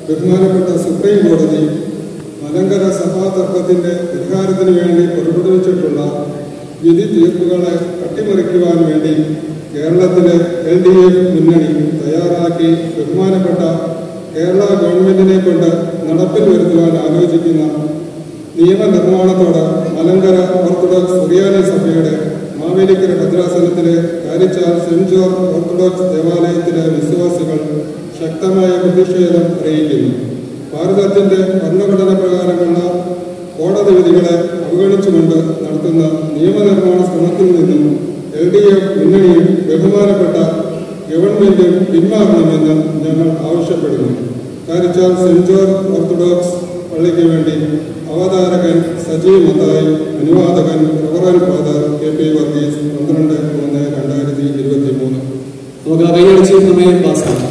ബഹുമാനപ്പെട്ട സുപ്രീം കോടതി മലങ്കര സഭാ തർക്കത്തിന്റെ പരിഹാരത്തിനു വേണ്ടി പുറപ്പെടുവിച്ചിട്ടുള്ള വിധി തീർപ്പുകളെ അട്ടിമറിക്കുവാൻ വേണ്ടി കേരളത്തിലെ എൽ ഡി എഫ് മുന്നണി തയ്യാറാക്കി ബഹുമാനപ്പെട്ട കേരള ഗവൺമെന്റിനെ കൊണ്ട് നടപ്പിൽ വരുത്തുവാൻ ആലോചിക്കുന്ന നിയമനിർമ്മാണത്തോട് മലങ്കര ഓർത്തഡോക്സ് സുറിയാനി സഭയുടെ മാവേലിക്കര ഭദ്രാസനത്തിലെ കാരിച്ചാൽ സെന്റ് ജോർജ് ഓർത്തഡോക്സ് ദേവാലയത്തിലെ വിശ്വാസികൾ ശക്തമായ പ്രതിഷേധം അറിയിക്കുന്നു ഭാരതത്തിന്റെ ഭരണഘടന പ്രകാരമുള്ള കോടതി വിധികളെ അവഗണിച്ചുകൊണ്ട് നടത്തുന്ന നിയമനിർമ്മാണ ശ്രമത്തിൽ നിന്നും എൽ ഡി എഫ് മുന്നണിയും ബഹുമാനപ്പെട്ട ഗവൺമെന്റും പിന്മാറണമെന്ന് ഞങ്ങൾ ആവശ്യപ്പെടുന്നു കാരിച്ചാൽ സെന്റ് ജോർജ് ഓർത്തഡോക്സ് പള്ളിക്ക് വേണ്ടി അവതാരകൻ സജീവ് മത്തായി അനുവാദകൻ reverend father K P Varghese പന്ത്രണ്ട് മൂന്ന് രണ്ടായിരത്തി ഇരുപത്തി മൂന്ന് നമുക്ക് കൈയടിച്ച് സമയം പാസ്സാക്കാം